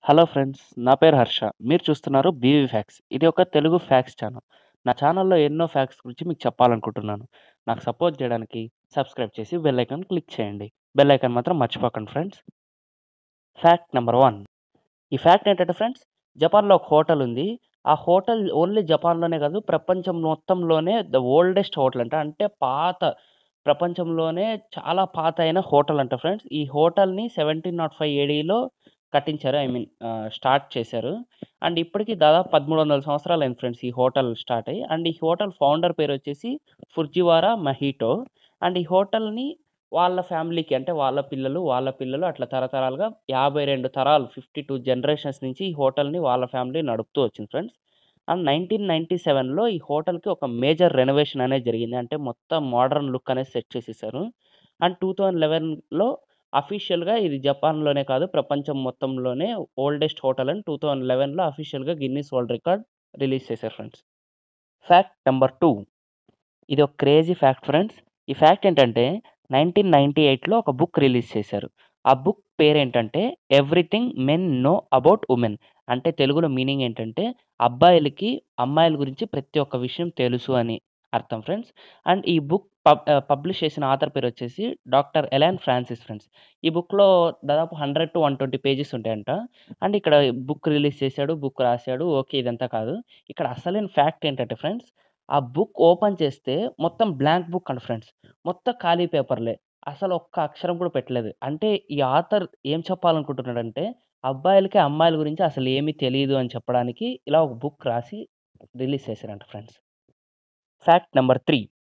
hello friends నా పేరు హర్ష మీరు చూస్తున్నారు బీవీ ఫ్యాక్స్ ఇది ఒక తెలుగు ఫ్యాక్స్ ఛానల్ నా ఛానల్లో ఎన్నో ఫ్యాక్స్ గురించి మీకు చెప్పాలనుకుంటున్నాను నాకు సపోర్ట్ చేయడానికి సబ్స్క్రైబ్ చేసి బెల్ ఐకాన్ క్లిక్ చేయండి బెల్ ఐకాన్ మాత్రం మర్చిపోకండి ఫ్రెండ్స్ ఫ్యాక్ట్ నెంబర్ వన్ ఈ ఫ్యాక్ట్ ఏంటంటే ఫ్రెండ్స్ జపాన్లో ఒక హోటల్ ఉంది ఆ హోటల్ ఓన్లీ జపాన్లోనే కాదు ప్రపంచం మొత్తంలోనే ద ఓల్డెస్ట్ హోటల్ అంట అంటే పాత ప్రపంచంలోనే చాలా పాత అయిన హోటల్ అంట ఫ్రెండ్స్ ఈ హోటల్ని సెవెంటీన్ నాట్ ఫైవ్ ఏడీలో కట్టించారు ఐ మీన్ స్టార్ట్ చేశారు అండ్ ఇప్పటికి దాదాపు పదమూడు వందల సంవత్సరాలు అయింది ఫ్రెండ్స్ ఈ హోటల్ స్టార్ట్ అయ్యి అండ్ ఈ హోటల్ ఫౌండర్ పేరు వచ్చేసి ఫుర్జివారా మహీటో అండ్ ఈ హోటల్ని వాళ్ళ ఫ్యామిలీకి అంటే వాళ్ళ పిల్లలు వాళ్ళ పిల్లలు అట్లా తరతరాలుగా యాభై రెండు తరాలు ఫిఫ్టీ టూ జనరేషన్స్ నుంచి ఈ హోటల్ని వాళ్ళ ఫ్యామిలీ నడుపుతూ వచ్చింది ఫ్రెండ్స్ అండ్ నైన్టీన్ నైంటీ సెవెన్లో ఈ హోటల్కి ఒక మేజర్ రెనోవేషన్ అనేది జరిగింది అంటే మొత్తం మోడర్న్ లుక్ అనేది సెట్ చేసేసారు అండ్ టూ థౌజండ్ లెవెన్లో అఫీషియల్గా ఇది జపాన్లోనే కాదు ప్రపంచం మొత్తంలోనే ఓల్డెస్ట్ హోటల్ అని టూ థౌజండ్ లెవెన్లో అఫీషియల్గా గిన్నీస్ వరల్డ్ రికార్డ్ రిలీజ్ చేశారు ఫ్రెండ్స్ ఫ్యాక్ట్ నెంబర్ టూ ఇది ఒక క్రేజీ ఫ్యాక్ట్ ఫ్రెండ్స్ ఈ ఫ్యాక్ట్ ఏంటంటే నైన్టీన్ నైంటీ ఎయిట్లో ఒక బుక్ రిలీజ్ చేశారు ఆ బుక్ పేరు ఏంటంటే everything men know about women అంటే తెలుగులో మీనింగ్ ఏంటంటే అబ్బాయిలకి అమ్మాయిల గురించి ప్రతి ఒక్క విషయం తెలుసు అని అర్థం ఫ్రెండ్స్ అండ్ ఈ బుక్ పబ్ పబ్లిష్ చేసిన ఆథర్ పేరు వచ్చేసి డాక్టర్ ఎలాన్ ఫ్రాన్సిస్ ఫ్రెండ్స్ ఈ బుక్లో దాదాపు hundred to one twenty pages ఉంటాయంట అండ్ ఇక్కడ బుక్ రిలీజ్ చేశాడు బుక్ రాశాడు ఓకే ఇదంతా కాదు ఇక్కడ అసలైన ఫ్యాక్ట్ ఏంటంటే ఫ్రెండ్స్ ఆ బుక్ ఓపెన్ చేస్తే మొత్తం బ్లాంక్ బుక్ అంట ఫ్రెండ్స్ మొత్తం ఖాళీ పేపర్లే అసలు ఒక్క అక్షరం కూడా పెట్టలేదు అంటే ఈ ఆథర్ ఏం చెప్పాలనుకుంటున్నాడంటే అబ్బాయిలకి అమ్మాయిల గురించి అసలు ఏమీ తెలియదు అని చెప్పడానికి ఇలా ఒక బుక్ రాసి రిలీజ్ చేశారంట ఫ్రెండ్స్ ఫ్యాక్ట్ నెంబర్ త్రీ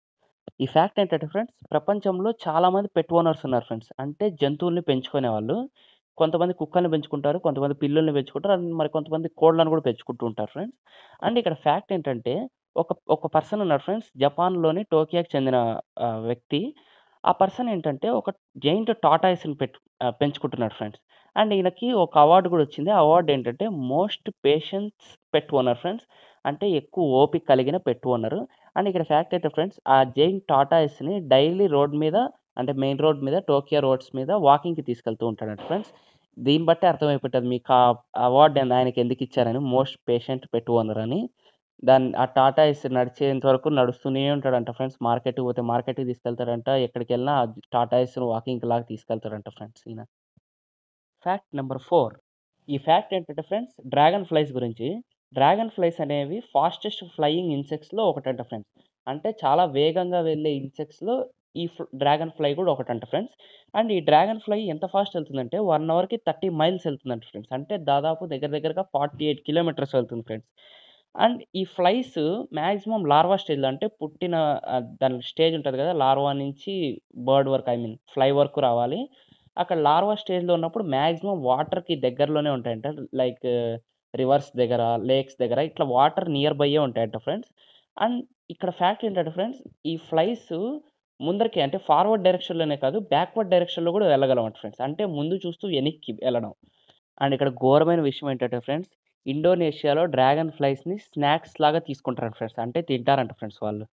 ఈ ఫ్యాక్ట్ ఏంటంటే ఫ్రెండ్స్ ప్రపంచంలో చాలామంది పెట్ ఓనర్స్ ఉన్నారు ఫ్రెండ్స్ అంటే జంతువుల్ని పెంచుకునే వాళ్ళు కొంతమంది కుక్కల్ని పెంచుకుంటారు కొంతమంది పిల్లుల్ని పెంచుకుంటారు అండ్ మరి కొంతమంది కోళ్ళను కూడా పెంచుకుంటూ ఉంటారు ఫ్రెండ్స్ అండ్ ఇక్కడ ఫ్యాక్ట్ ఏంటంటే ఒక ఒక పర్సన్ ఉన్నారు ఫ్రెండ్స్ జపాన్లోని టోకియోకి చెందిన ఆ, వ్యక్తి ఆ పర్సన్ ఏంటంటే ఒక జైంట్ టాటాయిస్ని పెట్టు ఆ, పెంచుకుంటున్నాడు ఫ్రెండ్స్ అండ్ ఈయనకి ఒక అవార్డు కూడా వచ్చింది ఆ అవార్డు ఏంటంటే most patience pet owner friends అంటే ఎక్కువ ఓపిక కలిగిన పెట్ ఓనర్ అండ్ ఇక్కడ ఫ్యాక్ట్ అయితే ఫ్రెండ్స్ ఆ జైన్ టాటాయిస్ని డైలీ రోడ్ మీద అంటే మెయిన్ రోడ్ మీద టోకియో రోడ్స్ మీద వాకింగ్కి తీసుకెళ్తూ ఉంటాడంట ఫ్రెండ్స్ దీన్ని బట్టి అర్థమైపోతుంది మీకు ఆ అవార్డు ఆయనకి ఎందుకు ఇచ్చారని మోస్ట్ పేషెంట్ పెట్ ఓనర్ అని దాన్ని ఆ టాటాయిస్ నడిచేంత వరకు నడుస్తూనే ఉంటాడంట ఫ్రెండ్స్ మార్కెట్కి పోతే మార్కెట్కి తీసుకెళ్తాడంట ఎక్కడికి వెళ్ళినా ఆ టాటాయిస్ వాకింగ్ లాగా తీసుకెళ్తాడంట ఫ్రెండ్స్ ఈయన ఫ్యాక్ట్ నెంబర్ ఫోర్ ఈ ఫ్యాక్ట్ ఏంటంటే ఫ్రెండ్స్ డ్రాగన్ ఫ్లైస్ గురించి డ్రాగన్ ఫ్లైస్ అనేవి ఫాస్టెస్ట్ ఫ్లయింగ్ ఇన్సెక్ట్స్లో ఒకటంట ఫ్రెండ్స్ అంటే చాలా వేగంగా వెళ్ళే ఇన్సెక్ట్స్లో ఈ డ్రాగన్ ఫ్లై కూడా ఒకటంట ఫ్రెండ్స్ అండ్ ఈ డ్రాగన్ ఫ్లై ఎంత ఫాస్ట్ వెళ్తుందంటే వన్ అవర్కి థర్టీ మైల్స్ వెళ్తుందంట ఫ్రెండ్స్ అంటే దాదాపు దగ్గర దగ్గరగా ఫార్టీ ఎయిట్ కిలోమీటర్స్ వెళ్తుంది ఫ్రెండ్స్ అండ్ ఈ ఫ్లైస్ మ్యాక్సిమం లార్వా స్టేజ్లో అంటే పుట్టిన ఆ, దాని స్టేజ్ ఉంటుంది కదా లార్వా నుంచి బర్డ్ వరకు ఐ మీన్ ఫ్లై వరకు రావాలి అక్కడ లార్వా స్టేజ్లో ఉన్నప్పుడు మ్యాక్సిమం వాటర్కి దగ్గరలోనే ఉంటాయంట లైక్ రివర్స్ దగ్గర లేక్స్ దగ్గర ఇట్లా వాటర్ నియర్ బైయే ఉంటాయంట ఫ్రెండ్స్ అండ్ ఇక్కడ ఫ్యాక్ట్ ఏంటంటే ఫ్రెండ్స్ ఈ ఫ్లైస్ ముందరికి అంటే ఫార్వర్డ్ డైరెక్షన్లోనే కాదు బ్యాక్వర్డ్ డైరెక్షన్లో కూడా వెళ్ళగలమంట ఫ్రెండ్స్ అంటే ముందు చూస్తూ వెనక్కి వెళ్ళడం అండ్ ఇక్కడ ఘోరమైన విషయం ఏంటంటే ఫ్రెండ్స్ ఇండోనేషియాలో డ్రాగన్ ఫ్లైస్ని స్నాక్స్ లాగా తీసుకుంటారంట ఫ్రెండ్స్ అంటే తింటారంట ఫ్రెండ్స్ వాళ్ళు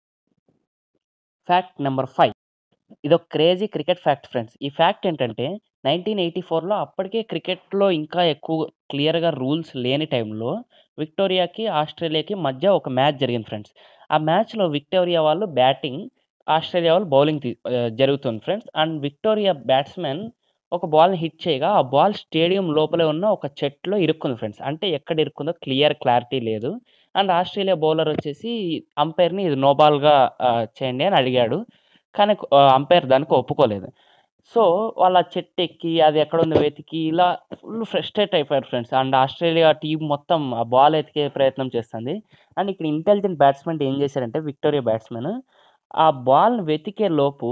ఫ్యాక్ట్ నెంబర్ ఫైవ్ ఇది ఒక క్రేజీ క్రికెట్ ఫ్యాక్ట్ ఫ్రెండ్స్ ఈ ఫ్యాక్ట్ ఏంటంటే నైన్టీన్ ఎయిటీ ఫోర్లో అప్పటికే క్రికెట్లో ఇంకా ఎక్కువ క్లియర్గా రూల్స్ లేని టైంలో విక్టోరియాకి ఆస్ట్రేలియాకి మధ్య ఒక మ్యాచ్ జరిగింది ఫ్రెండ్స్ ఆ మ్యాచ్లో విక్టోరియా వాళ్ళు బ్యాటింగ్ ఆస్ట్రేలియా వాళ్ళు బౌలింగ్ జరుగుతుంది ఫ్రెండ్స్ అండ్ విక్టోరియా బ్యాట్స్మెన్ ఒక బాల్ని హిట్ చేయగా ఆ బాల్ స్టేడియం లోపలే ఉన్న ఒక చెట్లో ఇరుక్కుంది ఫ్రెండ్స్ అంటే ఎక్కడ ఇరుక్కుందో క్లియర్ క్లారిటీ లేదు అండ్ ఆస్ట్రేలియా బౌలర్ వచ్చేసి అంపైర్ని ఇది నో బాల్గా చేయండి అని అడిగాడు కానీ అంపైర్ దానికి ఒప్పుకోలేదు సో వాళ్ళ చెట్టు ఎక్కి అది ఎక్కడ ఉందో వెతికి ఇలా ఫుల్ ఫ్రస్ట్రేట్ అయిపోయారు ఫ్రెండ్స్ అండ్ ఆస్ట్రేలియా టీం మొత్తం ఆ బాల్ ఎతికే ప్రయత్నం చేస్తుంది అండ్ ఇక్కడ ఇంటెలిజెంట్ బ్యాట్స్మెన్ ఏం చేశారంటే విక్టోరియా బ్యాట్స్మెన్ ఆ బాల్ వెతికే లోపు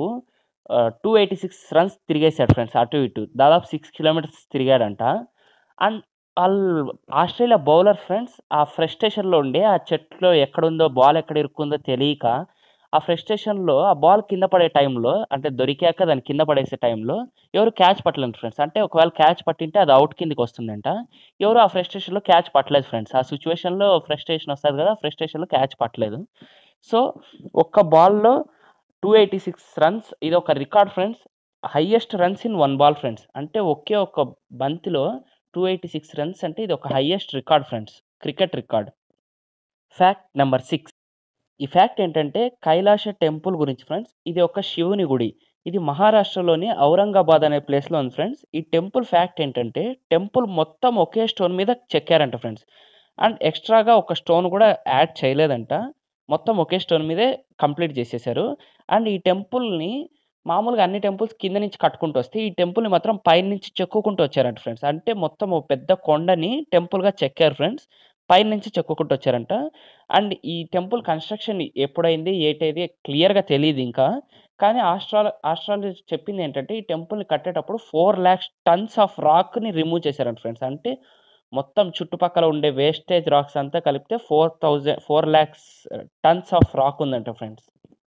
టూ ఎయిటీ సిక్స్ రన్స్ తిరిగేశాడు ఫ్రెండ్స్ అటు ఇటు దాదాపు సిక్స్ కిలోమీటర్స్ తిరిగాడంట అండ్ వాళ్ళు ఆస్ట్రేలియా బౌలర్ ఫ్రెండ్స్ ఆ ఫ్రస్ట్రేషన్లో ఉండి ఆ చెట్లో ఎక్కడుందో బాల్ ఎక్కడ ఇరుక్కుందో తెలియక ఆ ఫ్రస్ట్రేషన్లో ఆ బాల్ కింద పడే టైంలో అంటే దొరికాక దాన్ని కింద పడేసే టైంలో ఎవరు క్యాచ్ పట్టలేదు ఫ్రెండ్స్ అంటే ఒకవేళ క్యాచ్ పట్టింటే అది అవుట్ కిందకి వస్తుందంట ఎవరు ఆ ఫ్రస్ట్రేషన్లో క్యాచ్ పట్టలేదు ఫ్రెండ్స్ ఆ సిచ్యువేషన్లో ఫ్రస్ట్రేషన్ వస్తుంది కదా ఫ్రస్ట్రేషన్లో క్యాచ్ పట్టలేదు సో ఒక్క బాల్లో టూ ఎయిటీ సిక్స్ రన్స్ ఇది ఒక record friends highest runs in one ball friends అంటే ఒకే ఒక్క బంతిలో టూ ఎయిటీ సిక్స్ రన్స్ అంటే ఇది ఒక highest record friends cricket record fact number six ఈ ఫ్యాక్ట్ ఏంటంటే కైలాస టెంపుల్ గురించి ఫ్రెండ్స్ ఇది ఒక శివుని గుడి ఇది మహారాష్ట్రలోని ఔరంగాబాద్ అనే ప్లేస్లో ఉంది ఫ్రెండ్స్ ఈ టెంపుల్ ఫ్యాక్ట్ ఏంటంటే టెంపుల్ మొత్తం ఒకే స్టోన్ మీద చెక్కారంట ఫ్రెండ్స్ అండ్ ఎక్స్ట్రాగా ఒక స్టోన్ కూడా యాడ్ చేయలేదంట మొత్తం ఒకే స్టోన్ మీదే కంప్లీట్ చేసేసారు అండ్ ఈ టెంపుల్ని మామూలుగా అన్ని టెంపుల్స్ కింద నుంచి కట్టుకుంటూ వస్తే ఈ టెంపుల్ని మాత్రం పైన నుంచి చెక్కుకుంటూ వచ్చారంట ఫ్రెండ్స్ అంటే మొత్తం ఒక పెద్ద కొండని టెంపుల్గా చెక్కారు ఫ్రెండ్స్ పైన నుంచి చెక్కుకుంటూ వచ్చారంట అండ్ ఈ టెంపుల్ కన్స్ట్రక్షన్ ఎప్పుడైంది ఏటైంది క్లియర్గా తెలియదు ఇంకా కానీ ఆస్ట్రాల ఆస్ట్రాలజీ చెప్పింది ఏంటంటే ఈ టెంపుల్ని కట్టేటప్పుడు ఫోర్ ల్యాక్స్ టన్స్ ఆఫ్ రాక్ని రిమూవ్ చేశారంట ఫ్రెండ్స్ అంటే మొత్తం చుట్టుపక్కల ఉండే వేస్టేజ్ రాక్స్ అంతా కలిపితే four thousand four lakhs tons of rock ఉందంట ఫ్రెండ్స్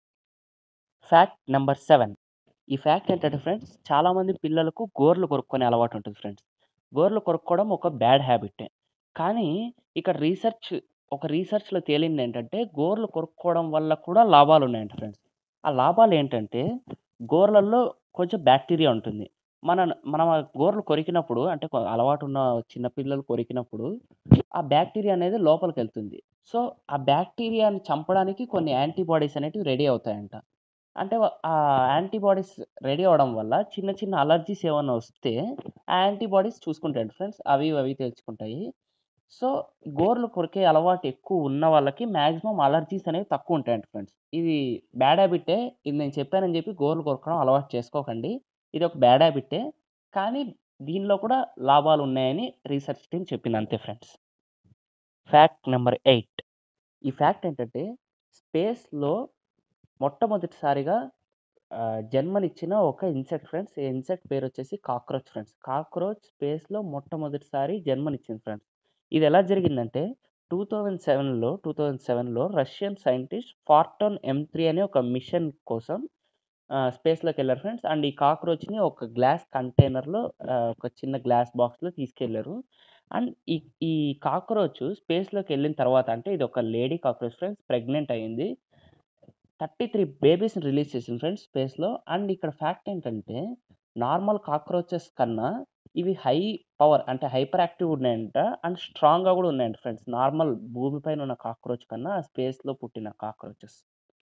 ఫ్యాక్ట్ నెంబర్ సెవెన్ ఈ ఫ్యాక్ట్ ఏంటంటే ఫ్రెండ్స్ చాలామంది పిల్లలకు గోర్లు కొరుక్కునే అలవాటు ఉంటుంది ఫ్రెండ్స్ గోర్లు కొరుక్కోవడం ఒక బ్యాడ్ హ్యాబిటే కానీ ఇక్కడ రీసెర్చ్ ఒక రీసెర్చ్లో తేలింది ఏంటంటే గోర్లు కొరుక్కోవడం వల్ల కూడా లాభాలు ఉన్నాయంట ఫ్రెండ్స్ ఆ లాభాలు ఏంటంటే గోర్లల్లో కొంచెం బ్యాక్టీరియా ఉంటుంది మన మనం ఆ గోర్లు కొరికినప్పుడు అంటే కొ- అలవాటు ఉన్న చిన్నపిల్లలు కొరికినప్పుడు ఆ బ్యాక్టీరియా అనేది లోపలికి వెళ్తుంది సో ఆ బ్యాక్టీరియాని చంపడానికి కొన్ని యాంటీబాడీస్ అనేటివి రెడీ అవుతాయంట అంటే వ- ఆ యాంటీబాడీస్ రెడీ అవ్వడం వల్ల చిన్న చిన్న అలర్జీస్ ఏమైనా వస్తే ఆ యాంటీబాడీస్ చూసుకుంటాయి ఫ్రెండ్స్ అవి ఇవి అవి తెలుసుకుంటాయి సో గోర్లు కొరికే అలవాటు ఎక్కువ ఉన్న వాళ్ళకి మ్యాక్సిమం అలర్జీస్ అనేవి తక్కువ ఉంటాయంట ఫ్రెండ్స్ ఇది బ్యాడ్ హ్యాబిటే ఇది నేను చెప్పానని చెప్పి గోర్లు కొరకడం అలవాటు చేసుకోకండి ఇది ఒక బ్యాడ్ హ్యాబిటే కానీ దీనిలో కూడా లాభాలు ఉన్నాయని రీసెర్చ్ టీం చెప్పింది అంతే ఫ్రెండ్స్ ఫ్యాక్ట్ నెంబర్ ఎయిట్ ఈ ఫ్యాక్ట్ ఏంటంటే స్పేస్లో మొట్టమొదటిసారిగా ఆ, జన్మనిచ్చిన ఒక ఇన్సెక్ట్ ఫ్రెండ్స్ ఈ ఇన్సెక్ట్ పేరు వచ్చేసి కాక్రోచ్ ఫ్రెండ్స్ కాక్రోచ్ స్పేస్లో మొట్టమొదటిసారి జన్మనిచ్చింది ఫ్రెండ్స్ ఇది ఎలా జరిగిందంటే టూ థౌజండ్ సెవెన్లో టూ థౌజండ్ సెవెన్లో Russian scientist Foton M three అనే ఒక మిషన్ కోసం స్పేస్లోకి వెళ్ళారు ఫ్రెండ్స్ అండ్ ఈ కాక్రోచ్ని ఒక గ్లాస్ కంటైనర్లో ఒక చిన్న గ్లాస్ బాక్స్లో తీసుకెళ్లారు అండ్ ఈ ఈ కాక్రోచ్ స్పేస్లోకి వెళ్ళిన తర్వాత అంటే ఇది ఒక లేడీ కాక్రోచ్ ఫ్రెండ్స్ ప్రెగ్నెంట్ అయింది థర్టీ త్రీ బేబీస్ని రిలీజ్ చేసింది ఫ్రెండ్స్ స్పేస్లో అండ్ ఇక్కడ ఫ్యాక్ట్ ఏంటంటే నార్మల్ కాక్రోచెస్ కన్నా ఇవి హై పవర్ అంటే హైపర్ యాక్టివ్ ఉన్నాయంట అండ్ స్ట్రాంగ్గా కూడా ఉన్నాయంట ఫ్రెండ్స్ నార్మల్ భూమిపైన ఉన్న కాక్రోచ్ కన్నా స్పేస్లో పుట్టిన కాక్రోచెస్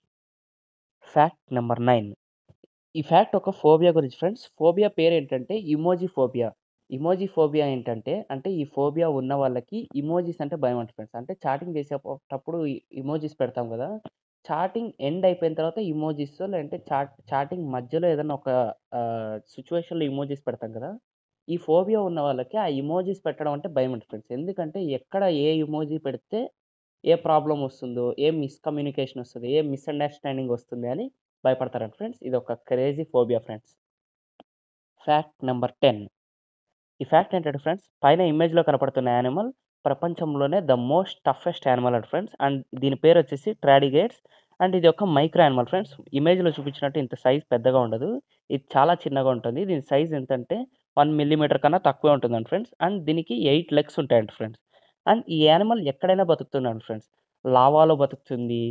ఫ్యాక్ట్ నెంబర్ నైన్ ఈ ఫ్యాక్ట్ ఒక ఫోబియా గురించి ఫ్రెండ్స్ ఫోబియా పేరు ఏంటంటే ఇమోజీ ఫోబియా ఇమోజీ ఫోబియా ఏంటంటే అంటే ఈ ఫోబియా ఉన్న వాళ్ళకి ఇమోజీస్ అంటే భయం అంట ఫ్రెండ్స్ అంటే చాటింగ్ చేసేటప్పుడు ఇమోజీస్ పెడతాం కదా చాటింగ్ ఎండ్ అయిపోయిన తర్వాత ఇమోజీస్ లేదంటే చాట్ చాటింగ్ మధ్యలో ఏదైనా ఒక సిచ్యువేషన్లో ఇమోజీస్ పెడతాం కదా ఈ ఫోబియా ఉన్న వాళ్ళకి ఆ ఇమోజీస్ పెట్టడం అంటే భయం అంట ఫ్రెండ్స్ ఎందుకంటే ఎక్కడ ఏ ఇమోజీ పెడితే ఏ ప్రాబ్లం వస్తుందో ఏ మిస్కమ్యూనికేషన్ వస్తుంది ఏ మిస్అండర్స్టాండింగ్ వస్తుంది అని భయపడతారంట ఫ్రెండ్స్ ఇది ఒక crazy phobia friends fact number ten ఈ ఫ్యాక్ట్ ఏంటంటే ఫ్రెండ్స్ పైన ఇమేజ్లో కనపడుతున్న యానిమల్ ప్రపంచంలోనే the most toughest animal and friends and దీని పేరు వచ్చేసి ట్రాడిగేట్స్ అండ్ ఇది ఒక మైక్రో యానిమల్ ఫ్రెండ్స్ ఇమేజ్లో చూపించినట్టు ఇంత సైజ్ పెద్దగా ఉండదు ఇది చాలా చిన్నగా ఉంటుంది దీని సైజ్ ఎంతంటే వన్ మిల్లీమీటర్ కన్నా తక్కువే ఉంటుందండి ఫ్రెండ్స్ అండ్ దీనికి ఎయిట్ లెగ్స్ ఉంటాయండి ఫ్రెండ్స్ అండ్ ఈ యానిమల్ ఎక్కడైనా బతుకుతుందండి ఫ్రెండ్స్ లావాలో బతుకుతుంది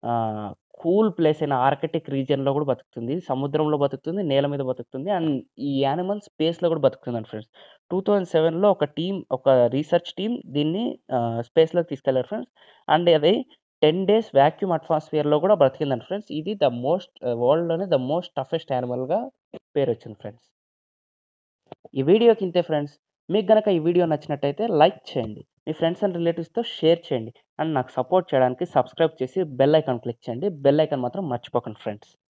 కూల్ ప్లేస్ అయిన ఆర్కిటిక్ రీజియన్లో కూడా బతుకుతుంది సముద్రంలో బతుకుతుంది నేల మీద బతుకుతుంది అండ్ ఈ యానిమల్ స్పేస్లో కూడా బతుకుతుందండి ఫ్రెండ్స్ టూ థౌజండ్ సెవెన్లో ఒక టీం ఒక రీసెర్చ్ టీం దీన్ని స్పేస్లోకి తీసుకెళ్లారు ఫ్రెండ్స్ అండ్ అది టెన్ డేస్ వ్యాక్యూమ్ అట్మాస్ఫియర్లో కూడా బ్రతికిందండి ఫ్రెండ్స్ ఇది ద మోస్ట్ వరల్డ్లోనే ద మోస్ట్ టఫెస్ట్ యానిమల్గా పేరు వచ్చింది ఫ్రెండ్స్ ఈ వీడియోకి ఇంతే ఫ్రెండ్స్ మీకు గనక ఈ వీడియో నచ్చినట్టయితే లైక్ చేయండి మీ ఫ్రెండ్స్ అండ్ రిలేటివ్స్తో షేర్ చేయండి అండ్ నాకు సపోర్ట్ చేయడానికి సబ్స్క్రైబ్ చేసి బెల్ ఐకాన్ క్లిక్ చేయండి బెల్ ఐకాన్ మాత్రం మర్చిపోకండి ఫ్రెండ్స్